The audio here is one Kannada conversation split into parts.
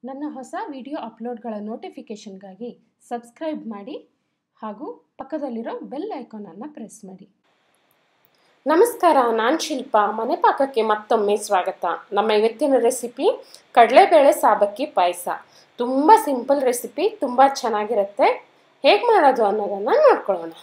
ನನ್ನ ಹೊಸ ವಿಡಿಯೋ ಅಪ್ಲೋಡ್ಗಳ ನೋಟಿಫಿಕೇಷನ್ಗಾಗಿ ಸಬ್ಸ್ಕ್ರೈಬ್ ಮಾಡಿ ಹಾಗೂ ಪಕ್ಕದಲ್ಲಿರೋ ಬೆಲ್ ಐಕಾನನ್ನು ಪ್ರೆಸ್ ಮಾಡಿ ನಮಸ್ಕಾರ ನಾನು ಶಿಲ್ಪ ಮನೆ ಪಾಕಕ್ಕೆ ಮತ್ತೊಮ್ಮೆ ಸ್ವಾಗತ ನಮ್ಮ ಇವತ್ತಿನ ರೆಸಿಪಿ ಕಡಲೆಬೇಳೆ ಸಾಬಕ್ಕಿ ಪಾಯಸ ತುಂಬ ಸಿಂಪಲ್ ರೆಸಿಪಿ ತುಂಬ ಚೆನ್ನಾಗಿರುತ್ತೆ ಹೇಗೆ ಮಾಡೋದು ಅನ್ನೋದನ್ನು ನೋಡ್ಕೊಳ್ಳೋಣ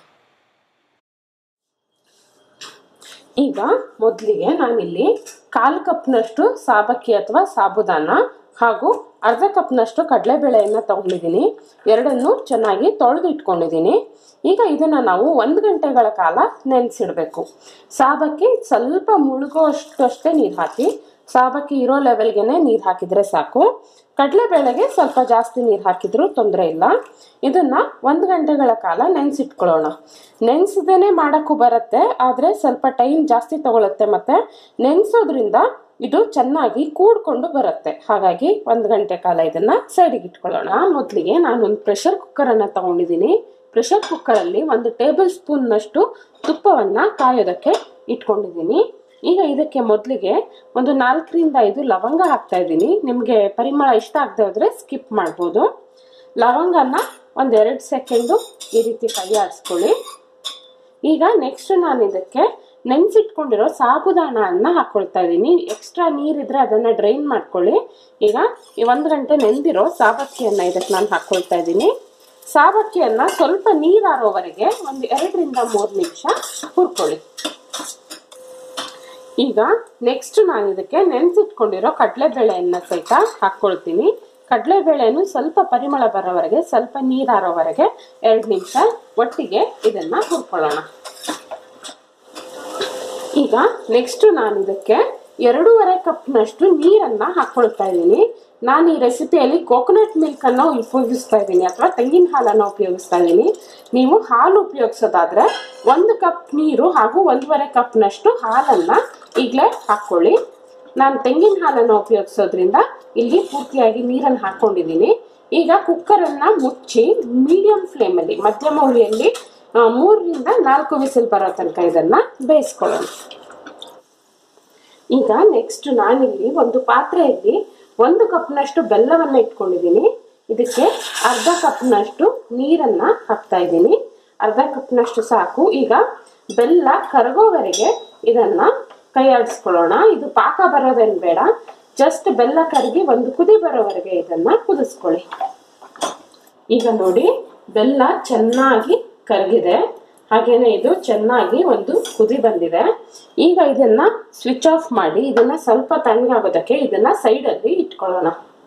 ಈಗ ಮೊದಲಿಗೆ ನಾನಿಲ್ಲಿ ಕಾಲು ಕಪ್ನಷ್ಟು ಸಾಬಕ್ಕಿ ಅಥವಾ ಸಾಬುದಾನ ಹಾಗೂ ಅರ್ಧ ಕಪ್ನಷ್ಟು ಕಡಲೆಬೇಳೆಯನ್ನು ತಗೊಂಡಿದ್ದೀನಿ ಎರಡನ್ನು ಚೆನ್ನಾಗಿ ತೊಳೆದು ಇಟ್ಕೊಂಡಿದ್ದೀನಿ ಈಗ ಇದನ್ನು ನಾವು ಒಂದು ಗಂಟೆಗಳ ಕಾಲ ನೆನೆಸಿಡಬೇಕು ಸಾಬಕ್ಕಿ ಸ್ವಲ್ಪ ಮುಳುಗೋಷ್ಟು ಅಷ್ಟೇ ನೀರು ಹಾಕಿ ಸಾಬಕ್ಕಿ ಇರೋ ಲೆವೆಲ್ಗೆ ನೀರು ಹಾಕಿದರೆ ಸಾಕು ಕಡಲೆಬೇಳೆಗೆ ಸ್ವಲ್ಪ ಜಾಸ್ತಿ ನೀರು ಹಾಕಿದ್ರೂ ತೊಂದರೆ ಇಲ್ಲ ಇದನ್ನ ಒಂದು ಗಂಟೆಗಳ ಕಾಲ ನೆನೆಸಿಟ್ಕೊಳ್ಳೋಣ ನೆನೆಸದೇನೆ ಮಾಡೋಕ್ಕೂ ಬರುತ್ತೆ ಆದರೆ ಸ್ವಲ್ಪ ಟೈಮ್ ಜಾಸ್ತಿ ತಗೊಳುತ್ತೆ ಮತ್ತೆ ನೆನೆಸೋದ್ರಿಂದ ಇದು ಚೆನ್ನಾಗಿ ಕೂಡ್ಕೊಂಡು ಬರುತ್ತೆ ಹಾಗಾಗಿ ಒಂದು ಗಂಟೆ ಕಾಲ ಇದನ್ನ ಸೈಡಿಗೆ ಇಟ್ಕೊಳ್ಳೋಣ ಮೊದಲಿಗೆ ನಾನು ಒಂದು ಪ್ರೆಷರ್ ಕುಕ್ಕರನ್ನು ತಗೊಂಡಿದ್ದೀನಿ ಪ್ರೆಷರ್ ಕುಕ್ಕರಲ್ಲಿ ಒಂದು ಟೇಬಲ್ ಸ್ಪೂನ್ನಷ್ಟು ತುಪ್ಪವನ್ನು ಕಾಯೋದಕ್ಕೆ ಇಟ್ಕೊಂಡಿದ್ದೀನಿ ಈಗ ಇದಕ್ಕೆ ಮೊದಲಿಗೆ ಒಂದು ನಾಲ್ಕರಿಂದ ಐದು ಲವಂಗ ಹಾಕ್ತಾ ಇದ್ದೀನಿ ನಿಮಗೆ ಪರಿಮಳ ಇಷ್ಟ ಆಗದೆ ಹೋದರೆ ಸ್ಕಿಪ್ ಮಾಡ್ಬೋದು ಲವಂಗನ ಒಂದು ಎರಡು ಸೆಕೆಂಡು ಈ ರೀತಿ ಕೈ ಆಡಿಸ್ಕೊಳ್ಳಿ ಈಗ ನೆಕ್ಸ್ಟ್ ನಾನು ಇದಕ್ಕೆ ನೆನೆಸಿಟ್ಕೊಂಡಿರೋ ಸಾಬುದಾಣನ ಹಾಕ್ಕೊಳ್ತಾ ಇದ್ದೀನಿ ಎಕ್ಸ್ಟ್ರಾ ನೀರಿದ್ರೆ ಅದನ್ನು ಡ್ರೈನ್ ಮಾಡ್ಕೊಳ್ಳಿ ಈಗ ಈ ಒಂದು ಗಂಟೆ ನೆಂದಿರೋ ಸಾಬಕ್ಕಿಯನ್ನು ಇದಕ್ಕೆ ನಾನು ಹಾಕ್ಕೊಳ್ತಾ ಇದ್ದೀನಿ ಸಾಬಕ್ಕಿಯನ್ನು ಸ್ವಲ್ಪ ನೀರಾರೋವರೆಗೆ ಒಂದು ಎರಡರಿಂದ ಮೂರು ನಿಮಿಷ ಹುರ್ಕೊಳ್ಳಿ ಈಗ ನೆಕ್ಸ್ಟ್ ನಾನು ಇದಕ್ಕೆ ನೆನೆಸಿಟ್ಕೊಂಡಿರೋ ಕಡಲೆಬೇಳೆಯನ್ನು ಸಹಿತ ಹಾಕ್ಕೊಳ್ತೀನಿ ಕಡಲೆಬೇಳೆಯನ್ನು ಸ್ವಲ್ಪ ಪರಿಮಳ ಬರೋವರೆಗೆ ಸ್ವಲ್ಪ ನೀರಾರೋವರೆಗೆ ಎರಡು ನಿಮಿಷ ಒಟ್ಟಿಗೆ ಇದನ್ನ ಹುರ್ಕೊಳ್ಳೋಣ ಈಗ ನೆಕ್ಸ್ಟ್ ನಾನು ಇದಕ್ಕೆ ಎರಡೂವರೆ ಕಪ್ನಷ್ಟು ನೀರನ್ನ ಹಾಕ್ಕೊಳ್ತಾ ಇದ್ದೀನಿ ನಾನು ಈ ರೆಸಿಪಿಯಲ್ಲಿ ಕೋಕೋನಟ್ ಮಿಲ್ಕ್ ಅನ್ನು ಉಪಯೋಗಿಸ್ತಾ ಇದ್ದೀನಿ ಅಥವಾ ತೆಂಗಿನ ಹಾಲನ್ನು ಉಪಯೋಗಿಸ್ತಾ ಇದ್ದೀನಿ ನೀವು ಹಾಲು ಉಪಯೋಗಿಸೋದಾದ್ರೆ ಒಂದು ಕಪ್ ನೀರು ಹಾಗೂ ಒಂದೂವರೆ ಕಪ್ನಷ್ಟು ಹಾಲನ್ನ ಈಗಲೇ ಹಾಕ್ಕೊಳ್ಳಿ ನಾನು ತೆಂಗಿನ ಹಾಲನ್ನು ಉಪಯೋಗಿಸೋದ್ರಿಂದ ಇಲ್ಲಿ ಪೂರ್ತಿಯಾಗಿ ನೀರನ್ನು ಹಾಕ್ಕೊಂಡಿದ್ದೀನಿ ಈಗ ಕುಕ್ಕರನ್ನು ಮುಚ್ಚಿ ಮೀಡಿಯಂ ಫ್ಲೇಮಲ್ಲಿ ಮಧ್ಯಮ ಉರಿಯಲ್ಲಿ ಮೂರರಿಂದ ನಾಲ್ಕು ವಿಸಿಲ್ ಬರೋ ತನಕ ಇದನ್ನು ಬೇಯಿಸ್ಕೊಳ್ಳೋಣ ಈಗ ನೆಕ್ಸ್ಟ್ ನಾನಿಲ್ಲಿ ಒಂದು ಪಾತ್ರೆಯಲ್ಲಿ ಒಂದು ಕಪ್ನಷ್ಟು ಬೆಲ್ಲವನ್ನು ಇಟ್ಕೊಂಡಿದ್ದೀನಿ ಇದಕ್ಕೆ ಅರ್ಧ ಕಪ್ನಷ್ಟು ನೀರನ್ನು ಹಾಕ್ತಾ ಇದ್ದೀನಿ ಅರ್ಧ ಕಪ್ನಷ್ಟು ಸಾಕು ಈಗ ಬೆಲ್ಲ ಕರಗೋವರೆಗೆ ಇದನ್ನು ಕೈ ಆಡಿಸ್ಕೊಳ್ಳೋಣ ಇದು ಪಾಕ ಬರೋದೇನು ಬೇಡ ಜಸ್ಟ್ ಬೆಲ್ಲ ಕರಗಿ ಒಂದು ಕುದಿ ಬರೋವರೆಗೆ ಇದನ್ನ ಕುದಿಸ್ಕೊಳ್ಳಿ ಈಗ ನೋಡಿ ಬೆಲ್ಲ ಚೆನ್ನಾಗಿ ಕರಗಿದೆ ಹಾಗೇನೆ ಇದು ಚೆನ್ನಾಗಿ ಒಂದು ಕುದಿ ಬಂದಿದೆ ಈಗ ಇದನ್ನ ಸ್ವಿಚ್ ಆಫ್ ಮಾಡಿ ಇದನ್ನ ಸ್ವಲ್ಪ ತಣ್ಣಗಾಗೋದಕ್ಕೆ ಇದನ್ನ ಸೈಡಲ್ಲಿ ಇಟ್ಕೊಳ್ಳೋಣ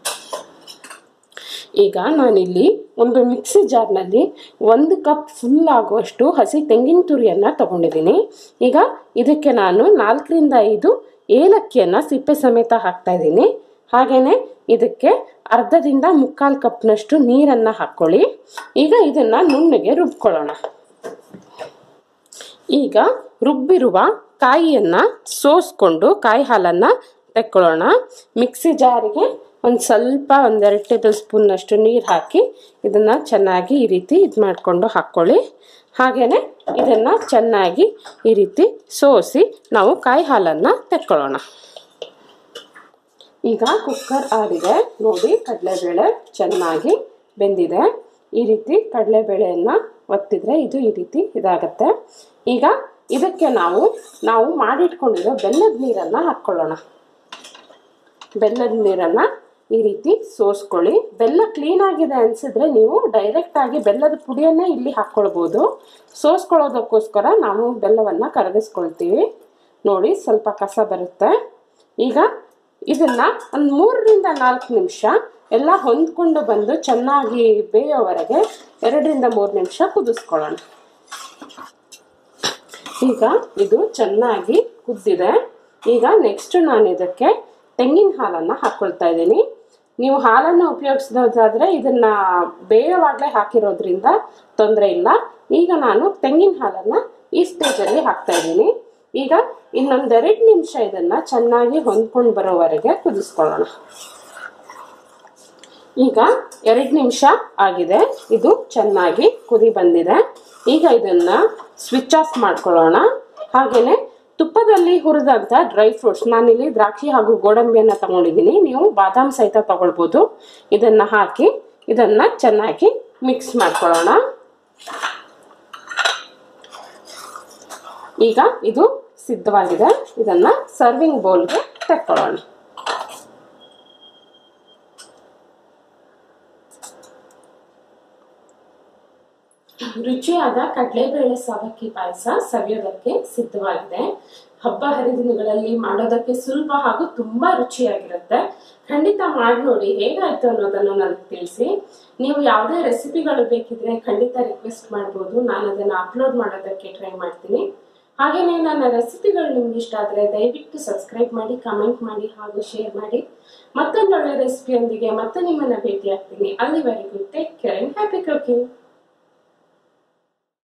ಈಗ ನಾನಿಲ್ಲಿ ಒಂದು ಮಿಕ್ಸಿ ಜಾರ್ನಲ್ಲಿ ಒಂದು ಕಪ್ ಫುಲ್ ಆಗುವಷ್ಟು ಹಸಿ ತೆಂಗಿನ ತುರಿಯನ್ನು ತಗೊಂಡಿದ್ದೀನಿ ಈಗ ಇದಕ್ಕೆ ನಾನು ನಾಲ್ಕರಿಂದ ಐದು ಏಲಕ್ಕಿಯನ್ನು ಸಿಪ್ಪೆ ಸಮೇತ ಹಾಕ್ತಾ ಇದ್ದೀನಿ ಹಾಗೆಯೇ ಇದಕ್ಕೆ ಅರ್ಧದಿಂದ ಮುಕ್ಕಾಲು ಕಪ್ನಷ್ಟು ನೀರನ್ನು ಹಾಕ್ಕೊಳ್ಳಿ ಈಗ ಇದನ್ನು ನುಣ್ಣಗೆ ರುಬ್ಕೊಳ್ಳೋಣ ಈಗ ರುಬ್ಬಿರುವ ಕಾಯಿಯನ್ನು ಸೋಸ್ಕೊಂಡು ಕಾಯಿ ಹಾಲನ್ನು ತೆಕ್ಕೊಳ್ಳೋಣ ಮಿಕ್ಸಿ ಜಾರಿಗೆ ಒಂದು ಸ್ವಲ್ಪ ಒಂದೆರಡು ಟೇಬಲ್ ಸ್ಪೂನ್ನಷ್ಟು ನೀರು ಹಾಕಿ ಇದನ್ನು ಚೆನ್ನಾಗಿ ಈ ರೀತಿ ಇದು ಮಾಡಿಕೊಂಡು ಹಾಕ್ಕೊಳ್ಳಿ ಹಾಗೆಯೇ ಇದನ್ನು ಚೆನ್ನಾಗಿ ಈ ರೀತಿ ಸೋಸಿ ನಾವು ಕಾಯಿ ಹಾಲನ್ನು ತೆಕ್ಕೊಳ್ಳೋಣ ಈಗ ಕುಕ್ಕರ್ ಆರಿದೆ ನೋಡಿ ಕಡಲೆಬೇಳೆ ಚೆನ್ನಾಗಿ ಬೆಂದಿದೆ ಈ ರೀತಿ ಕಡಲೆಬೇಳೆಯನ್ನು ಒತ್ತಿದ್ರೆ ಇದು ಈ ರೀತಿ ಇದಾಗತ್ತೆ ಈಗ ಇದಕ್ಕೆ ನಾವು ನಾವು ಮಾಡಿಟ್ಕೊಂಡಿರೋ ಬೆಲ್ಲದ ನೀರನ್ನು ಹಾಕ್ಕೊಳ್ಳೋಣ ಬೆಲ್ಲದ ನೀರನ್ನು ಈ ರೀತಿ ಸೋಸ್ಕೊಳ್ಳಿ ಬೆಲ್ಲ ಕ್ಲೀನ್ ಆಗಿದೆ ಅನಿಸಿದ್ರೆ ನೀವು ಡೈರೆಕ್ಟಾಗಿ ಬೆಲ್ಲದ ಪುಡಿಯನ್ನೇ ಇಲ್ಲಿ ಹಾಕ್ಕೊಳ್ಬೋದು ಸೋಸ್ಕೊಳ್ಳೋದಕ್ಕೋಸ್ಕರ ನಾವು ಬೆಲ್ಲವನ್ನು ಕರಗಿಸ್ಕೊಳ್ತೀವಿ ನೋಡಿ ಸ್ವಲ್ಪ ಕಸ ಬರುತ್ತೆ ಈಗ ಇದನ್ನು ಒಂದು ಮೂರರಿಂದ ನಾಲ್ಕು ನಿಮಿಷ ಎಲ್ಲ ಹೊಂದ್ಕೊಂಡು ಬಂದು ಚೆನ್ನಾಗಿ ಬೇಯೋವರೆಗೆ ಎರಡರಿಂದ ಮೂರು ನಿಮಿಷ ಕುದಿಸ್ಕೊಳ್ಳೋಣ ಈಗ ಇದು ಚೆನ್ನಾಗಿ ಕುದ್ದಿದೆ ಈಗ ನೆಕ್ಸ್ಟ್ ನಾನು ಇದಕ್ಕೆ ತೆಂಗಿನ ಹಾಲನ್ನು ಹಾಕ್ಕೊಳ್ತಾ ಇದ್ದೀನಿ ನೀವು ಹಾಲನ್ನು ಉಪಯೋಗಿಸೋದಾದ್ರೆ ಇದನ್ನ ಬೇಯವಾಗಲೇ ಹಾಕಿರೋದ್ರಿಂದ ತೊಂದರೆ ಇಲ್ಲ ಈಗ ನಾನು ತೆಂಗಿನ ಹಾಲನ್ನು ಈ ಸ್ಟೇಜಲ್ಲಿ ಹಾಕ್ತಾ ಇದ್ದೀನಿ ಈಗ ಇನ್ನೊಂದೆರಡು ನಿಮಿಷ ಇದನ್ನ ಚೆನ್ನಾಗಿ ಹೊಂದ್ಕೊಂಡು ಬರೋವರೆಗೆ ಕುದಿಸ್ಕೊಳ್ಳೋಣ ಈಗ ಎರಡು ನಿಮಿಷ ಆಗಿದೆ ಇದು ಚೆನ್ನಾಗಿ ಕುದಿ ಬಂದಿದೆ ಈಗ ಇದನ್ನ ಸ್ವಿಚ್ ಆಫ್ ಮಾಡ್ಕೊಳ್ಳೋಣ ಹಾಗೆಯೇ ತುಪ್ಪದಲ್ಲಿ ಹುರಿದಂಥ ಡ್ರೈ ಫ್ರೂಟ್ಸ್ ನಾನಿಲ್ಲಿ ದ್ರಾಕ್ಷಿ ಹಾಗೂ ಗೋಡಂಬಿಯನ್ನು ತಗೊಂಡಿದ್ದೀನಿ ನೀವು ಬಾದಾಮ್ ಸಹಿತ ತಗೊಳ್ಬೋದು ಇದನ್ನು ಹಾಕಿ ಇದನ್ನು ಚೆನ್ನಾಗಿ ಮಿಕ್ಸ್ ಮಾಡ್ಕೊಳ್ಳೋಣ ಈಗ ಇದು ಸಿದ್ಧವಾಗಿದೆ ಇದನ್ನು ಸರ್ವಿಂಗ್ ಬೌಲ್ಗೆ ತಕ್ಕೊಳ್ಳೋಣ ರುಚಿಯಾದ ಕಡಲೆಬೇಳೆ ಸವಕ್ಕಿ ಪಾಯಸ ಸವಿಯೋದಕ್ಕೆ ಸಿದ್ಧವಾಗಿದೆ ಹಬ್ಬ ಹರಿದಿನಗಳಲ್ಲಿ ಮಾಡೋದಕ್ಕೆ ಸುಲಭ ಹಾಗೂ ತುಂಬಾ ರುಚಿಯಾಗಿರುತ್ತೆ ಖಂಡಿತ ಮಾಡಿ ನೋಡಿ ಹೇಗಾಯ್ತು ಅನ್ನೋದನ್ನು ನನಗೆ ತಿಳಿಸಿ ನೀವು ಯಾವುದೇ ರೆಸಿಪಿಗಳು ಬೇಕಿದ್ರೆ ಖಂಡಿತ ರಿಕ್ವೆಸ್ಟ್ ಮಾಡ್ಬೋದು ನಾನು ಅದನ್ನು ಅಪ್ಲೋಡ್ ಮಾಡೋದಕ್ಕೆ ಟ್ರೈ ಮಾಡ್ತೀನಿ ಹಾಗೆಯೇ ನನ್ನ ರೆಸಿಪಿಗಳು ನಿಮ್ಗೆ ಇಷ್ಟ ಆದರೆ ದಯವಿಟ್ಟು ಸಬ್ಸ್ಕ್ರೈಬ್ ಮಾಡಿ ಕಮೆಂಟ್ ಮಾಡಿ ಹಾಗೂ ಶೇರ್ ಮಾಡಿ ಮತ್ತೊಂದು ಒಳ್ಳೆ ರೆಸಿಪಿಯೊಂದಿಗೆ ಮತ್ತೆ ನಿಮ್ಮನ್ನ ಭೇಟಿ ಆಗ್ತೀನಿ ಅಲ್ಲಿವರೆಗೂ take care and happy cooking